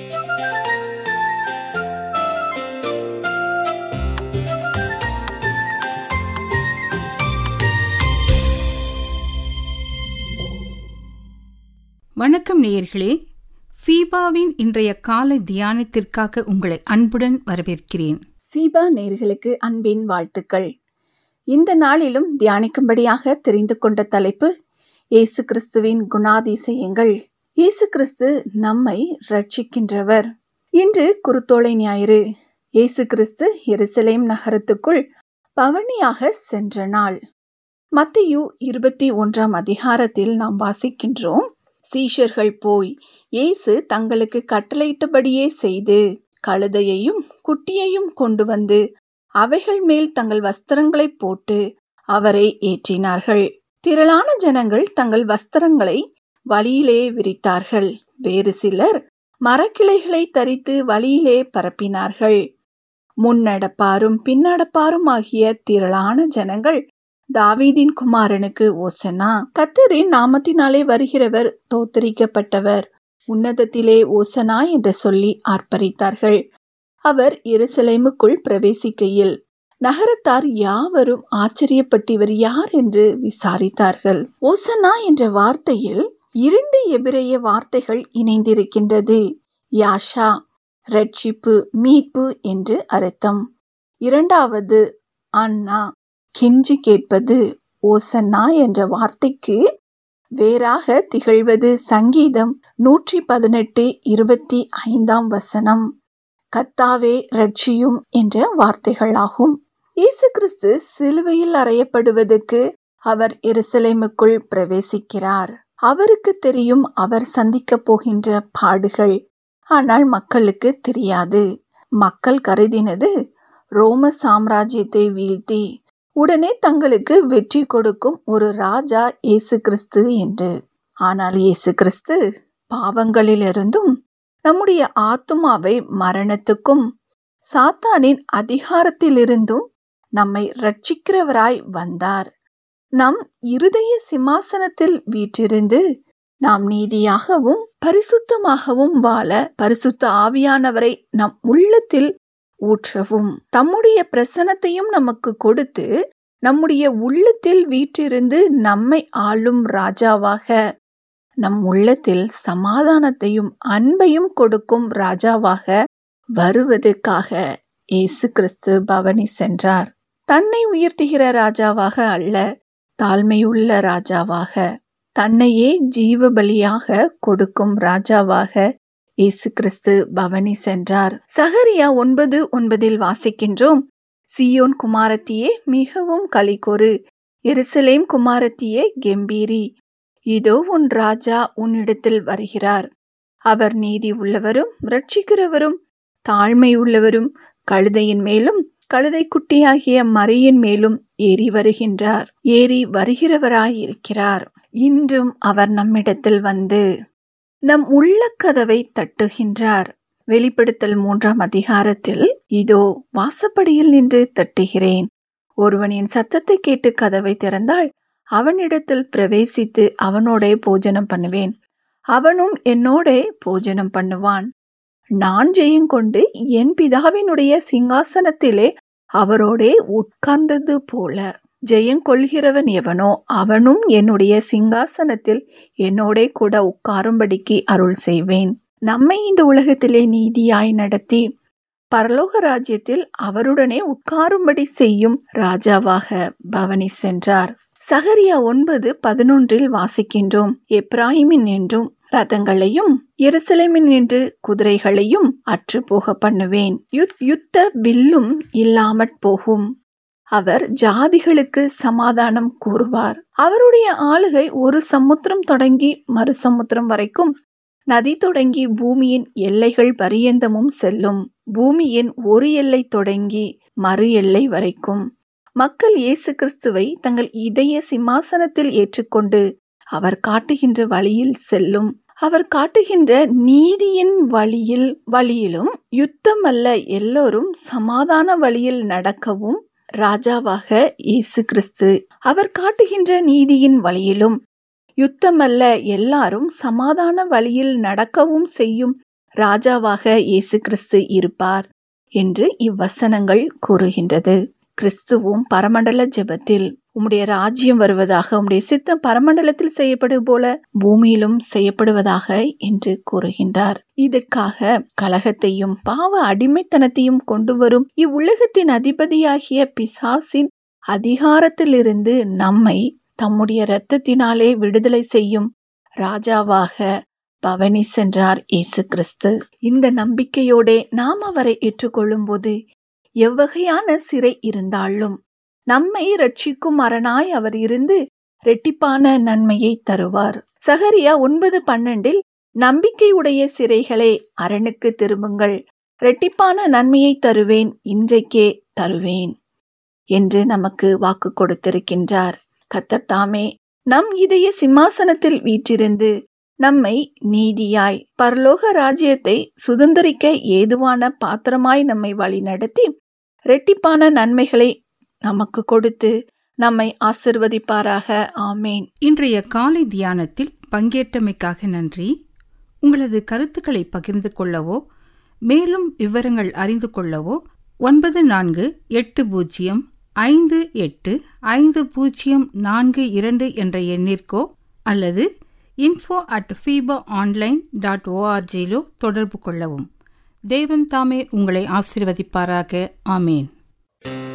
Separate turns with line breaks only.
வணக்கம் நேயர்களே ஃபீபாவின் இன்றைய காலை தியானத்திற்காக உங்களை அன்புடன் வரவேற்கிறேன்
ஃபீபா நேர்களுக்கு அன்பின் வாழ்த்துக்கள் இந்த நாளிலும் தியானிக்கும்படியாக தெரிந்து கொண்ட தலைப்பு இயேசு கிறிஸ்துவின் குணாதிசயங்கள் இயேசு கிறிஸ்து நம்மை ரட்சிக்கின்றவர் இன்று குருத்தோலை ஞாயிறு இயேசு கிறிஸ்து எருசலேம் நகரத்துக்குள் பவனியாக சென்ற நாள் மத்தியு இருபத்தி ஒன்றாம் அதிகாரத்தில் நாம் வாசிக்கின்றோம் சீஷர்கள் போய் இயேசு தங்களுக்கு கட்டளையிட்டபடியே செய்து கழுதையையும் குட்டியையும் கொண்டு வந்து அவைகள் மேல் தங்கள் வஸ்திரங்களை போட்டு அவரை ஏற்றினார்கள் திரளான ஜனங்கள் தங்கள் வஸ்திரங்களை வழியிலே விரித்தார்கள் வேறு சிலர் மரக்கிளைகளை தரித்து வழியிலே பரப்பினார்கள் முன்னடப்பாரும் பின்னடப்பாரும் ஆகிய திரளான ஜனங்கள் தாவீதின் குமாரனுக்கு ஓசனா கத்தரின் நாமத்தினாலே வருகிறவர் தோத்தரிக்கப்பட்டவர் உன்னதத்திலே ஓசனா என்று சொல்லி ஆர்ப்பரித்தார்கள் அவர் எருசலேமுக்குள் பிரவேசிக்கையில் நகரத்தார் யாவரும் ஆச்சரியப்பட்டவர் யார் என்று விசாரித்தார்கள் ஓசனா என்ற வார்த்தையில் இரண்டு எபிரேய வார்த்தைகள் இணைந்திருக்கின்றது யாஷா ரட்சிப்பு மீட்பு என்று அர்த்தம் இரண்டாவது அண்ணா கெஞ்சி கேட்பது ஓசன்னா என்ற வார்த்தைக்கு வேறாக திகழ்வது சங்கீதம் நூற்றி பதினெட்டு இருபத்தி ஐந்தாம் வசனம் கத்தாவே ரட்சியும் என்ற வார்த்தைகளாகும் இயேசு கிறிஸ்து சிலுவையில் அறையப்படுவதற்கு அவர் எருசலேமுக்குள் பிரவேசிக்கிறார் அவருக்கு தெரியும் அவர் சந்திக்க போகின்ற பாடுகள் ஆனால் மக்களுக்கு தெரியாது மக்கள் கருதினது ரோம சாம்ராஜ்யத்தை வீழ்த்தி உடனே தங்களுக்கு வெற்றி கொடுக்கும் ஒரு ராஜா இயேசு கிறிஸ்து என்று ஆனால் இயேசு கிறிஸ்து பாவங்களிலிருந்தும் நம்முடைய ஆத்துமாவை மரணத்துக்கும் சாத்தானின் அதிகாரத்திலிருந்தும் நம்மை ரட்சிக்கிறவராய் வந்தார் நம் இருதய சிம்மாசனத்தில் வீற்றிருந்து நாம் நீதியாகவும் பரிசுத்தமாகவும் வாழ பரிசுத்த ஆவியானவரை நம் உள்ளத்தில் ஊற்றவும் தம்முடைய பிரசனத்தையும் நமக்கு கொடுத்து நம்முடைய உள்ளத்தில் வீற்றிருந்து நம்மை ஆளும் ராஜாவாக நம் உள்ளத்தில் சமாதானத்தையும் அன்பையும் கொடுக்கும் ராஜாவாக வருவதற்காக இயேசு கிறிஸ்து பவனி சென்றார் தன்னை உயர்த்துகிற ராஜாவாக அல்ல தாழ்மையுள்ள ராஜாவாக தன்னையே ஜீவ பலியாக கொடுக்கும் ராஜாவாக இயேசு கிறிஸ்து பவனி சென்றார் சகரியா ஒன்பது ஒன்பதில் வாசிக்கின்றோம் சியோன் குமாரத்தியே மிகவும் கலிகொரு எருசலேம் குமாரத்தியே கெம்பீரி இதோ உன் ராஜா உன்னிடத்தில் வருகிறார் அவர் நீதி உள்ளவரும் ரட்சிக்கிறவரும் தாழ்மை உள்ளவரும் கழுதையின் மேலும் கழுதை குட்டியாகிய மறையின் மேலும் ஏறி வருகின்றார் ஏறி வருகிறவராயிருக்கிறார் இன்றும் அவர் நம்மிடத்தில் வந்து நம் உள்ள கதவை தட்டுகின்றார் வெளிப்படுத்தல் மூன்றாம் அதிகாரத்தில் இதோ வாசப்படியில் நின்று தட்டுகிறேன் ஒருவன் என் சத்தத்தை கேட்டு கதவை திறந்தால் அவனிடத்தில் பிரவேசித்து அவனோட போஜனம் பண்ணுவேன் அவனும் என்னோட போஜனம் பண்ணுவான் நான் ஜெயங்கொண்டு என் பிதாவினுடைய சிங்காசனத்திலே அவரோடே உட்கார்ந்தது போல ஜெயங்கொள்கிறவன் எவனோ அவனும் என்னுடைய சிங்காசனத்தில் என்னோட கூட உட்காரும்படிக்கு அருள் செய்வேன் நம்மை இந்த உலகத்திலே நீதியாய் நடத்தி பரலோக ராஜ்யத்தில் அவருடனே உட்காரும்படி செய்யும் ராஜாவாக பவனி சென்றார் சகரியா ஒன்பது பதினொன்றில் வாசிக்கின்றோம் எப்ராஹிமின் என்றும் ரதங்களையும் எருசலேமின் நின்று குதிரைகளையும் அற்று போக பண்ணுவேன் யுத்த வில்லும் இல்லாமற் போகும் அவர் ஜாதிகளுக்கு சமாதானம் கூறுவார் அவருடைய ஆளுகை ஒரு சமுத்திரம் தொடங்கி மறு சமுத்திரம் வரைக்கும் நதி தொடங்கி பூமியின் எல்லைகள் பரியந்தமும் செல்லும் பூமியின் ஒரு எல்லை தொடங்கி மறு எல்லை வரைக்கும் மக்கள் இயேசு கிறிஸ்துவை தங்கள் இதய சிம்மாசனத்தில் ஏற்றுக்கொண்டு அவர் காட்டுகின்ற வழியில் செல்லும் அவர் காட்டுகின்ற நீதியின் வழியில் வழியிலும் யுத்தம் அல்ல எல்லோரும் சமாதான வழியில் நடக்கவும் ராஜாவாக இயேசு கிறிஸ்து அவர் காட்டுகின்ற நீதியின் வழியிலும் யுத்தமல்ல எல்லாரும் சமாதான வழியில் நடக்கவும் செய்யும் ராஜாவாக இயேசு கிறிஸ்து இருப்பார் என்று இவ்வசனங்கள் கூறுகின்றது கிறிஸ்துவும் பரமண்டல ஜெபத்தில் உம்முடைய ராஜ்யம் வருவதாக உம்முடைய சித்தம் பரமண்டலத்தில் செய்யப்படுவது போல பூமியிலும் செய்யப்படுவதாக என்று கூறுகின்றார் இதற்காக கலகத்தையும் பாவ அடிமைத்தனத்தையும் கொண்டு வரும் இவ்வுலகத்தின் அதிபதியாகிய பிசாசின் அதிகாரத்திலிருந்து நம்மை தம்முடைய இரத்தத்தினாலே விடுதலை செய்யும் ராஜாவாக பவனி சென்றார் இயேசு கிறிஸ்து இந்த நம்பிக்கையோடே நாம் அவரை ஏற்றுக்கொள்ளும் போது எவ்வகையான சிறை இருந்தாலும் நம்மை ரட்சிக்கும் அரணாய் அவர் இருந்து ரெட்டிப்பான நன்மையை தருவார் சகரியா ஒன்பது பன்னெண்டில் நம்பிக்கையுடைய சிறைகளே அரணுக்கு திரும்புங்கள் ரெட்டிப்பான நன்மையை தருவேன் இன்றைக்கே தருவேன் என்று நமக்கு வாக்கு கொடுத்திருக்கின்றார் கத்தர் தாமே நம் இதய சிம்மாசனத்தில் வீற்றிருந்து நம்மை நீதியாய் பரலோக ராஜ்யத்தை சுதந்திரிக்க ஏதுவான பாத்திரமாய் நம்மை வழிநடத்தி ரெட்டிப்பான நன்மைகளை நமக்கு கொடுத்து நம்மை ஆசிர்வதிப்பாராக ஆமேன்
இன்றைய காலை தியானத்தில் பங்கேற்றமைக்காக நன்றி உங்களது கருத்துக்களை பகிர்ந்து கொள்ளவோ மேலும் விவரங்கள் அறிந்து கொள்ளவோ ஒன்பது நான்கு எட்டு பூஜ்ஜியம் ஐந்து எட்டு ஐந்து பூஜ்ஜியம் நான்கு இரண்டு என்ற எண்ணிற்கோ அல்லது info at FEBA online dot ஓஆர்ஜியிலோ தொடர்பு கொள்ளவும் தேவன் தாமே உங்களை ஆசிர்வதிப்பாராக ஆமேன்